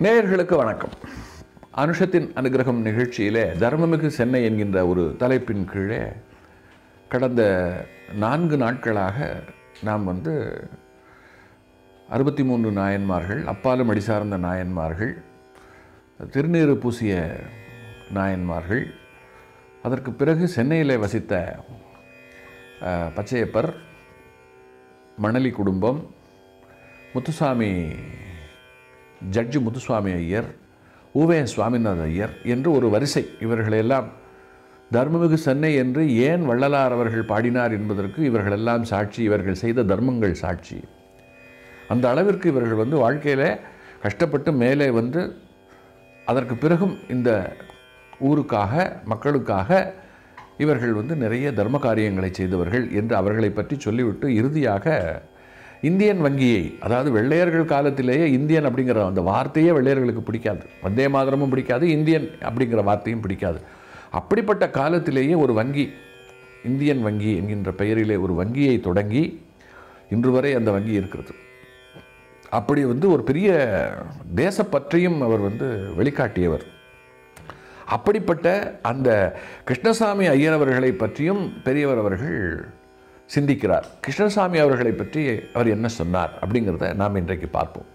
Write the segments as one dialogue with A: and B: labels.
A: நேயர்களுக்கு வணக்கம் அனுஷத்தின் அனுகிரகம் நிகழ்ச்சியிலே தர்மமிகு சென்னை என்கின்ற ஒரு தலைப்பின் கீழே கடந்த நான்கு நாட்களாக நாம் வந்து அறுபத்தி மூன்று நாயன்மார்கள் அப்பாலும் அடிசார்ந்த நாயன்மார்கள் திருநீறு பூசிய நாயன்மார்கள் அதற்கு பிறகு சென்னையில் வசித்த அஹ், பச்சையப்பர் மணலி குடும்பம் முத்துசாமி ஜட்ஜு முத்துசுவாமி ஐயர் ஊவே சுவாமிநாத ஐயர் என்று ஒரு வரிசை இவர்களெல்லாம் தர்மமிகு சென்னை என்று ஏன் வள்ளலார் அவர்கள் பாடினார் என்பதற்கு இவர்களெல்லாம் சாட்சி இவர்கள் செய்த தர்மங்கள் சாட்சி அந்த அளவிற்கு இவர்கள் வந்து வாழ்க்கையில் கஷ்டப்பட்டு மேலே வந்து அதற்கு பிறகும் இந்த ஊருக்காக மக்களுக்காக இவர்கள் வந்து நிறைய தர்ம காரியங்களை செய்தவர்கள் என்று அவர்களை பற்றி சொல்லிவிட்டு இறுதியாக இந்தியன் வங்கியை அதாவது வெள்ளையர்கள் காலத்திலேயே இந்தியன் அப்படிங்கிற அந்த வார்த்தையே வெள்ளையர்களுக்கு பிடிக்காது வந்தே மாதரமும் பிடிக்காது இந்தியன் அப்படிங்கிற வார்த்தையும் பிடிக்காது அப்படிப்பட்ட காலத்திலேயே ஒரு வங்கி இந்தியன் வங்கி என்கின்ற பெயரிலே ஒரு வங்கியை தொடங்கி இன்று வரை அந்த வங்கி இருக்கிறது அப்படி வந்து ஒரு பெரிய தேசப்பற்றையும் அவர் வந்து வெளிக்காட்டியவர் அப்படிப்பட்ட அந்த கிருஷ்ணசாமி ஐயர் அவர்களை பற்றியும் பெரியவர் அவர்கள் சிந்திக்கிறார் கிருஷ்ணசாமி அவர்களை பற்றி அவர் என்ன சொன்னார் அப்படிங்கிறத நாம் இன்றைக்கு பார்ப்போம்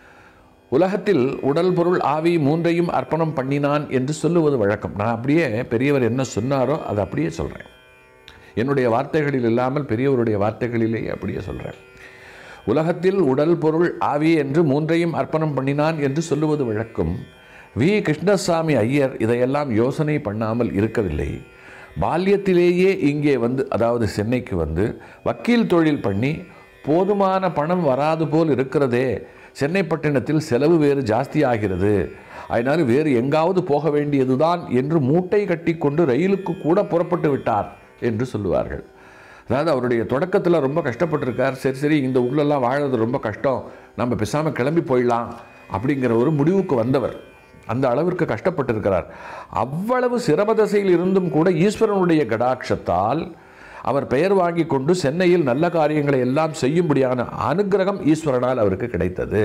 A: உலகத்தில் உடல் பொருள் ஆவி மூன்றையும் அர்ப்பணம் பண்ணினான் என்று சொல்லுவது வழக்கம் நான் அப்படியே பெரியவர் என்ன சொன்னாரோ அதை அப்படியே சொல்கிறேன் என்னுடைய வார்த்தைகளில் இல்லாமல் பெரியவருடைய வார்த்தைகளிலேயே அப்படியே சொல்கிறேன் உலகத்தில் உடல் பொருள் ஆவி என்று மூன்றையும் அர்ப்பணம் பண்ணினான் என்று சொல்லுவது வழக்கம் வி கிருஷ்ணசாமி ஐயர் இதையெல்லாம் யோசனை பண்ணாமல் இருக்கவில்லை பால்யத்திலேயே இங்கே வந்து அதாவது சென்னைக்கு வந்து வக்கீல் தொழில் பண்ணி போதுமான பணம் வராது போல் இருக்கிறதே சென்னை பட்டணத்தில் செலவு வேறு ஜாஸ்தி ஆகிறது அதனால் வேறு எங்காவது போக வேண்டியதுதான் என்று மூட்டை கட்டி கொண்டு ரயிலுக்கு கூட புறப்பட்டு விட்டார் என்று சொல்லுவார்கள் அதாவது அவருடைய தொடக்கத்தில் ரொம்ப கஷ்டப்பட்டிருக்கார் சரி சரி இந்த ஊர்லெல்லாம் வாழறது ரொம்ப கஷ்டம் நம்ம பேசாமல் கிளம்பி போயிடலாம் அப்படிங்கிற ஒரு முடிவுக்கு வந்தவர் அந்த அளவிற்கு கஷ்டப்பட்டிருக்கிறார் அவ்வளவு சிரமதசையில் இருந்தும் கூட ஈஸ்வரனுடைய கடாட்சத்தால் அவர் பெயர் வாங்கி கொண்டு சென்னையில் நல்ல காரியங்களை எல்லாம் செய்யும்படியான அனுக்கிரகம் ஈஸ்வரனால் அவருக்கு கிடைத்தது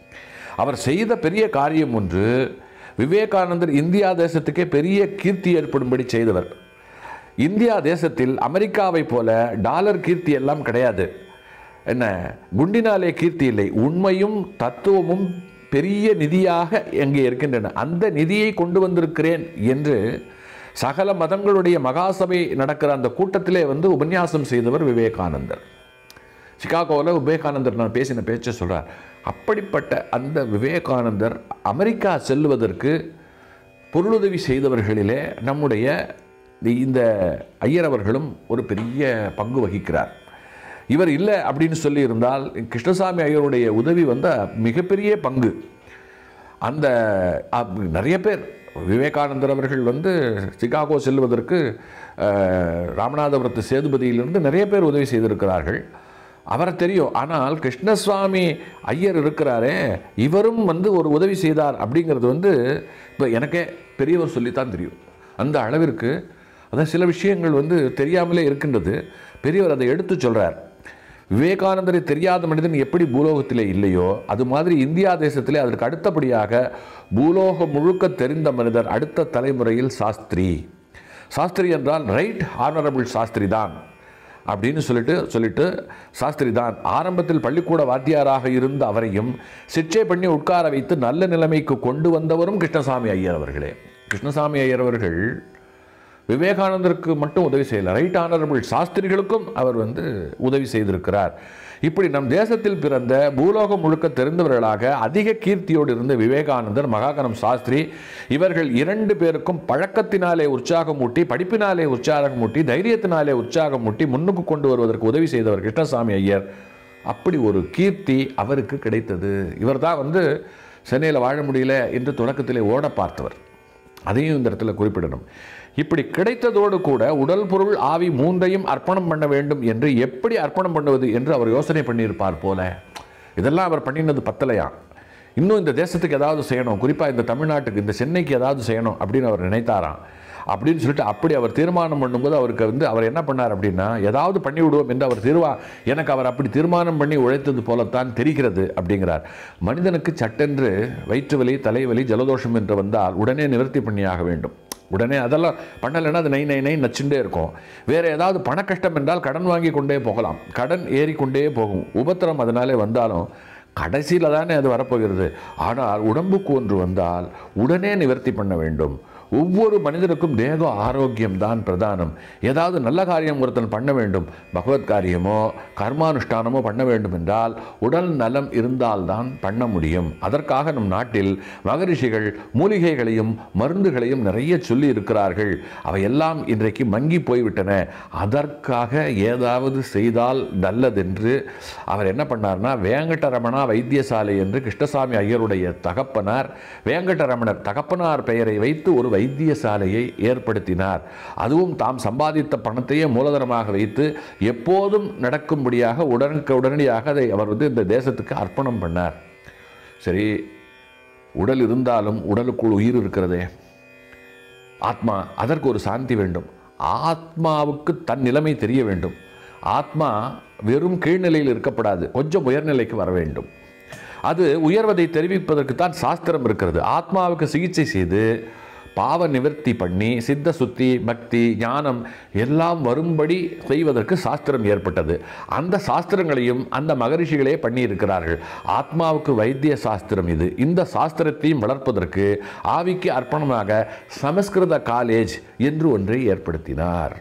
A: அவர் செய்த பெரிய காரியம் ஒன்று விவேகானந்தர் இந்தியா தேசத்துக்கே பெரிய கீர்த்தி ஏற்படும்படி செய்தவர் இந்தியா தேசத்தில் அமெரிக்காவைப் போல டாலர் கீர்த்தி எல்லாம் கிடையாது என்ன குண்டினாலே கீர்த்தி இல்லை உண்மையும் தத்துவமும் பெரிய நிதியாக எங்கே இருக்கின்றன அந்த நிதியை கொண்டு வந்திருக்கிறேன் என்று சகல மதங்களுடைய மகாசபை நடக்கிற அந்த கூட்டத்திலே வந்து உபன்யாசம் செய்தவர் விவேகானந்தர் சிகாகோவில் விவேகானந்தர் நான் பேசின பேச்சை சொல்கிறார் அப்படிப்பட்ட அந்த விவேகானந்தர் அமெரிக்கா செல்வதற்கு பொருளுதவி செய்தவர்களிலே நம்முடைய இந்த ஐயர் அவர்களும் ஒரு பெரிய பங்கு வகிக்கிறார் இவர் இல்லை அப்படின்னு சொல்லியிருந்தால் கிருஷ்ணசாமி ஐயருடைய உதவி வந்த மிகப்பெரிய பங்கு அந்த அப்- நிறைய பேர் விவேகானந்தர் அவர்கள் வந்து சிகாகோ செல்வதற்கு அஹ், ராமநாதபுரத்து சேதுபதியிலிருந்து நிறைய பேர் உதவி செய்திருக்கிறார்கள் அவரை தெரியும் ஆனால் கிருஷ்ணசுவாமி ஐயர் இருக்கிறாரே இவரும் வந்து ஒரு உதவி செய்தார் அப்படிங்கிறது வந்து இப்போ எனக்கே பெரியவர் சொல்லித்தான் தெரியும் அந்த அளவிற்கு அதான் சில விஷயங்கள் வந்து தெரியாமலே இருக்கின்றது பெரியவர் அதை எடுத்து சொல்றார் விவேகானந்தரை தெரியாத மனிதன் எப்படி பூலோகத்திலே இல்லையோ அது மாதிரி இந்தியா தேசத்திலே அதற்கு அடுத்தபடியாக பூலோகம் முழுக்க தெரிந்த மனிதர் அடுத்த தலைமுறையில் சாஸ்திரி சாஸ்திரி என்றால் ரைட் ஹானரபிள் சாஸ்திரி தான் அப்படின்னு சொல்லிட்டு சொல்லிட்டு சாஸ்திரி தான் ஆரம்பத்தில் பள்ளிக்கூட வாத்தியாராக இருந்த அவரையும் சிக்ஷை பண்ணி உட்கார வைத்து நல்ல நிலைமைக்கு கொண்டு வந்தவரும் கிருஷ்ணசாமி ஐயர் அவர்களே கிருஷ்ணசாமி ஐயர் அவர்கள் விவேகானந்தருக்கு மட்டும் உதவி செய்யல ரைட் ஆனரபிள் சாஸ்திரிகளுக்கும் அவர் வந்து உதவி செய்திருக்கிறார் இப்படி நம் தேசத்தில் பிறந்த பூலோகம் முழுக்க தெரிந்தவர்களாக அதிக கீர்த்தியோடு இருந்த விவேகானந்தர் மகாகணம் சாஸ்திரி இவர்கள் இரண்டு பேருக்கும் பழக்கத்தினாலே உற்சாகம் ஊட்டி படிப்பினாலே உற்சாகம் ஊட்டி தைரியத்தினாலே உற்சாகம் ஊட்டி முன்னுக்கு கொண்டு வருவதற்கு உதவி செய்தவர் கிருஷ்ணசாமி ஐயர் அப்படி ஒரு கீர்த்தி அவருக்கு கிடைத்தது இவர்தான் வந்து சென்னையில் வாழ முடியல என்று தொடக்கத்திலே ஓட பார்த்தவர் அதையும் இந்த இடத்துல குறிப்பிடணும் இப்படி கிடைத்ததோடு கூட உடல் பொருள் ஆவி மூன்றையும் அர்ப்பணம் பண்ண வேண்டும் என்று எப்படி அர்ப்பணம் பண்ணுவது என்று அவர் யோசனை பண்ணியிருப்பார் போல இதெல்லாம் அவர் பண்ணினது பத்தலையாம் இன்னும் இந்த தேசத்துக்கு ஏதாவது செய்யணும் குறிப்பாக இந்த தமிழ்நாட்டுக்கு இந்த சென்னைக்கு ஏதாவது செய்யணும் அப்படின்னு அவர் நினைத்தாராம் அப்படின்னு சொல்லிட்டு அப்படி அவர் தீர்மானம் பண்ணும்போது அவருக்கு வந்து அவர் என்ன பண்ணார் அப்படின்னா ஏதாவது பண்ணி விடுவோம் என்று அவர் தீர்வா எனக்கு அவர் அப்படி தீர்மானம் பண்ணி உழைத்தது போலத்தான் தெரிகிறது அப்படிங்கிறார் மனிதனுக்கு சட்டென்று வயிற்று வலி தலைவலி ஜலதோஷம் என்று வந்தால் உடனே நிவர்த்தி பண்ணியாக வேண்டும் உடனே அதெல்லாம் பண்ணலைன்னா அது நை நை நை நச்சுண்டே இருக்கும் வேற ஏதாவது பண கஷ்டம் என்றால் கடன் வாங்கி கொண்டே போகலாம் கடன் ஏறிக்கொண்டே போகும் உபத்திரம் அதனாலே வந்தாலும் கடைசியில் தானே அது வரப்போகிறது ஆனால் உடம்புக்கு ஒன்று வந்தால் உடனே நிவர்த்தி பண்ண வேண்டும் ஒவ்வொரு மனிதனுக்கும் தேக ஆரோக்கியம் தான் பிரதானம் ஏதாவது நல்ல காரியம் ஒருத்தன் பண்ண வேண்டும் பகவத் காரியமோ கர்மானுஷ்டானமோ பண்ண வேண்டும் என்றால் உடல் நலம் இருந்தால்தான் பண்ண முடியும் அதற்காக நம் நாட்டில் மகரிஷிகள் மூலிகைகளையும் மருந்துகளையும் நிறைய சொல்லி இருக்கிறார்கள் அவையெல்லாம் இன்றைக்கு மங்கி போய்விட்டன அதற்காக ஏதாவது செய்தால் நல்லதென்று அவர் என்ன பண்ணார்னா வேங்கடரமணா வைத்தியசாலை என்று கிருஷ்ணசாமி ஐயருடைய தகப்பனார் வேங்கடரமணர் தகப்பனார் பெயரை வைத்து ஒரு வைத்தியசாலையை ஏற்படுத்தினார் அதுவும் தாம் சம்பாதித்த பணத்தையே மூலதனமாக வைத்து எப்போதும் நடக்கும்படியாக உடனுக்கு உடனடியாக அதை அவர் வந்து இந்த தேசத்துக்கு அர்ப்பணம் பண்ணார் சரி உடல் இருந்தாலும் உடலுக்குள் உயிர் இருக்கிறதே ஆத்மா அதற்கு ஒரு சாந்தி வேண்டும் ஆத்மாவுக்கு தன் நிலைமை தெரிய வேண்டும் ஆத்மா வெறும் கீழ்நிலையில் இருக்கப்படாது கொஞ்சம் உயர்நிலைக்கு வர வேண்டும் அது உயர்வதை தெரிவிப்பதற்கு தான் சாஸ்திரம் இருக்கிறது ஆத்மாவுக்கு சிகிச்சை செய்து பாவ நிவர்த்தி பண்ணி சித்த சுத்தி பக்தி ஞானம் எல்லாம் வரும்படி செய்வதற்கு சாஸ்திரம் ஏற்பட்டது அந்த சாஸ்திரங்களையும் அந்த மகரிஷிகளே பண்ணி இருக்கிறார்கள் ஆத்மாவுக்கு வைத்திய சாஸ்திரம் இது இந்த சாஸ்திரத்தையும் வளர்ப்பதற்கு ஆவிக்கு அர்ப்பணமாக சமஸ்கிருத காலேஜ் என்று ஒன்றை ஏற்படுத்தினார்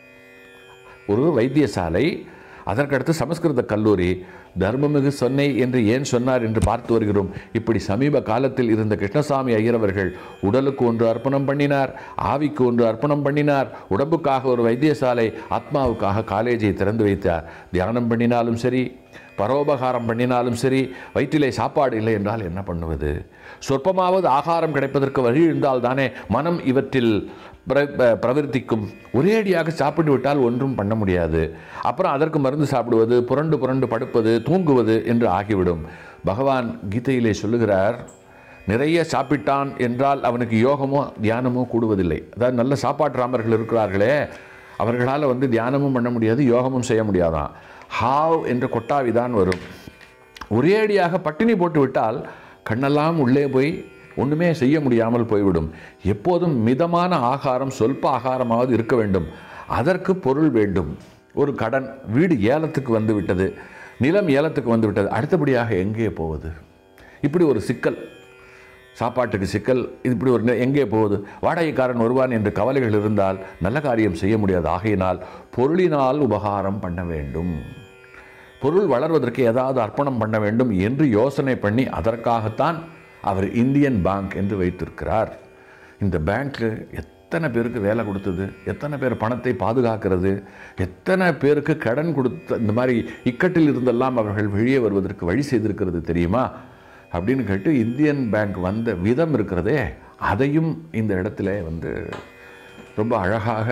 A: ஒரு வைத்தியசாலை அதற்கடுத்து சமஸ்கிருத கல்லூரி தர்மமிகு சொன்னை என்று ஏன் சொன்னார் என்று பார்த்து வருகிறோம் இப்படி சமீப காலத்தில் இருந்த கிருஷ்ணசாமி ஐயர் அவர்கள் உடலுக்கு ஒன்று அர்ப்பணம் பண்ணினார் ஆவிக்கு ஒன்று அர்ப்பணம் பண்ணினார் உடம்புக்காக ஒரு வைத்தியசாலை ஆத்மாவுக்காக காலேஜை திறந்து வைத்தார் தியானம் பண்ணினாலும் சரி பரோபகாரம் பண்ணினாலும் சரி வயிற்றிலே சாப்பாடு இல்லை என்றால் என்ன பண்ணுவது சொற்பமாவது ஆகாரம் கிடைப்பதற்கு வழி இருந்தால் தானே மனம் இவற்றில் பிர ப- பிரவர்த்திக்கும் ஒரேடியாக சாப்பிட்டு விட்டால் ஒன்றும் பண்ண முடியாது அப்புறம் அதற்கு மருந்து சாப்பிடுவது புரண்டு புரண்டு படுப்பது தூங்குவது என்று ஆகிவிடும் பகவான் கீதையிலே சொல்லுகிறார் நிறைய சாப்பிட்டான் என்றால் அவனுக்கு யோகமோ தியானமோ கூடுவதில்லை அதாவது நல்ல சாப்பாட்டு ராமர்கள் இருக்கிறார்களே அவர்களால் வந்து தியானமும் பண்ண முடியாது யோகமும் செய்ய முடியாதான் ஹாவ் என்ற கொட்டாவி தான் வரும் ஒரேடியாக பட்டினி போட்டு விட்டால் கண்ணெல்லாம் உள்ளே போய் ஒன்றுமே செய்ய முடியாமல் போய்விடும் எப்போதும் மிதமான ஆகாரம் சொல்ப ஆகாரமாவது இருக்க வேண்டும் அதற்கு பொருள் வேண்டும் ஒரு கடன் வீடு ஏலத்துக்கு வந்து விட்டது நிலம் ஏலத்துக்கு வந்து விட்டது அடுத்தபடியாக எங்கே போவது இப்படி ஒரு சிக்கல் சாப்பாட்டுக்கு சிக்கல் இது இப்படி ஒரு நி- எங்கே போகுது வாடகைக்காரன் வருவான் என்று கவலைகள் இருந்தால் நல்ல காரியம் செய்ய முடியாது ஆகையினால் பொருளினால் உபகாரம் பண்ண வேண்டும் பொருள் வளர்வதற்கு ஏதாவது அர்ப்பணம் பண்ண வேண்டும் என்று யோசனை பண்ணி அதற்காகத்தான் அவர் இந்தியன் பேங்க் என்று வைத்திருக்கிறார் இந்த பேங்க்கு எத்தனை பேருக்கு வேலை கொடுத்தது எத்தனை பேர் பணத்தை பாதுகாக்கிறது எத்தனை பேருக்கு கடன் கொடுத்த இந்த மாதிரி இக்கட்டில் இருந்தெல்லாம் அவர்கள் வெளியே வருவதற்கு வழி செய்திருக்கிறது தெரியுமா அப்படின்னு கேட்டு இந்தியன் பேங்க் வந்த விதம் இருக்கிறதே அதையும் இந்த இடத்துல வந்து ரொம்ப அழகாக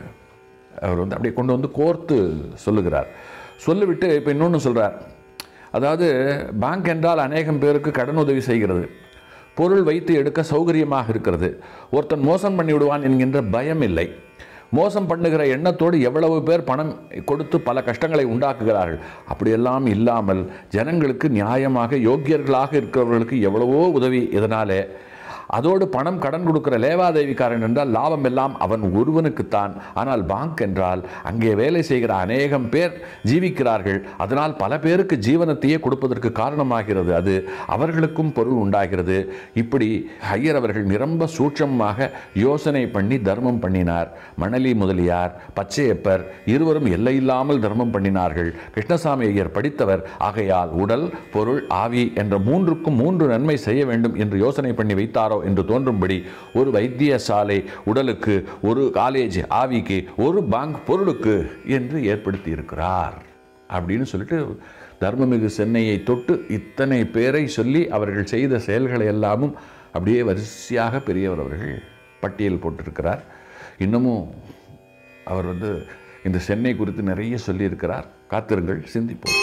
A: அவர் வந்து அப்படியே கொண்டு வந்து கோர்த்து சொல்லுகிறார் சொல்லிவிட்டு இப்போ இன்னொன்று சொல்கிறார் அதாவது பேங்க் என்றால் அநேகம் பேருக்கு கடன் உதவி செய்கிறது பொருள் வைத்து எடுக்க சௌகரியமாக இருக்கிறது ஒருத்தன் மோசம் பண்ணி விடுவான் என்கின்ற பயம் இல்லை மோசம் பண்ணுகிற எண்ணத்தோடு எவ்வளவு பேர் பணம் கொடுத்து பல கஷ்டங்களை உண்டாக்குகிறார்கள் அப்படியெல்லாம் இல்லாமல் ஜனங்களுக்கு நியாயமாக யோக்கியர்களாக இருக்கிறவர்களுக்கு எவ்வளவோ உதவி இதனாலே அதோடு பணம் கடன் கொடுக்கிற லேவாதேவிக்காரன் என்றால் லாபம் எல்லாம் அவன் ஒருவனுக்குத்தான் ஆனால் பாங்க் என்றால் அங்கே வேலை செய்கிற அநேகம் பேர் ஜீவிக்கிறார்கள் அதனால் பல பேருக்கு ஜீவனத்தையே கொடுப்பதற்கு காரணமாகிறது அது அவர்களுக்கும் பொருள் உண்டாகிறது இப்படி ஐயர் அவர்கள் நிரம்ப சூட்சமாக யோசனை பண்ணி தர்மம் பண்ணினார் மணலி முதலியார் பச்சையப்பர் இருவரும் எல்லையில்லாமல் தர்மம் பண்ணினார்கள் கிருஷ்ணசாமி ஐயர் படித்தவர் ஆகையால் உடல் பொருள் ஆவி என்ற மூன்றுக்கும் மூன்று நன்மை செய்ய வேண்டும் என்று யோசனை பண்ணி வைத்தாரோ என்று தோன்றும்படி ஒரு வைத்தியசாலை உடலுக்கு ஒரு காலேஜ் ஆவிக்கு ஒரு பேங்க் பொருளுக்கு என்று ஏற்படுத்தி இருக்கிறார் அப்படின்னு சொல்லிட்டு தர்மமிகு சென்னையை தொட்டு இத்தனை பேரை சொல்லி அவர்கள் செய்த செயல்களை எல்லாமும் அப்படியே வரிசையாக பெரியவர் அவர்கள் பட்டியல் போட்டிருக்கிறார் இன்னமும் அவர் வந்து இந்த சென்னை குறித்து நிறைய சொல்லியிருக்கிறார் காத்திருங்கள் சிந்திப்போம்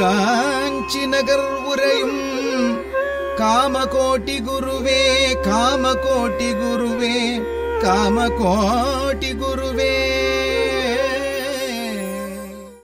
B: காஞ்சி நகர் உரையும் காமகோட்டி குருவே காமகோட்டி குருவே காமகோட்டி குரு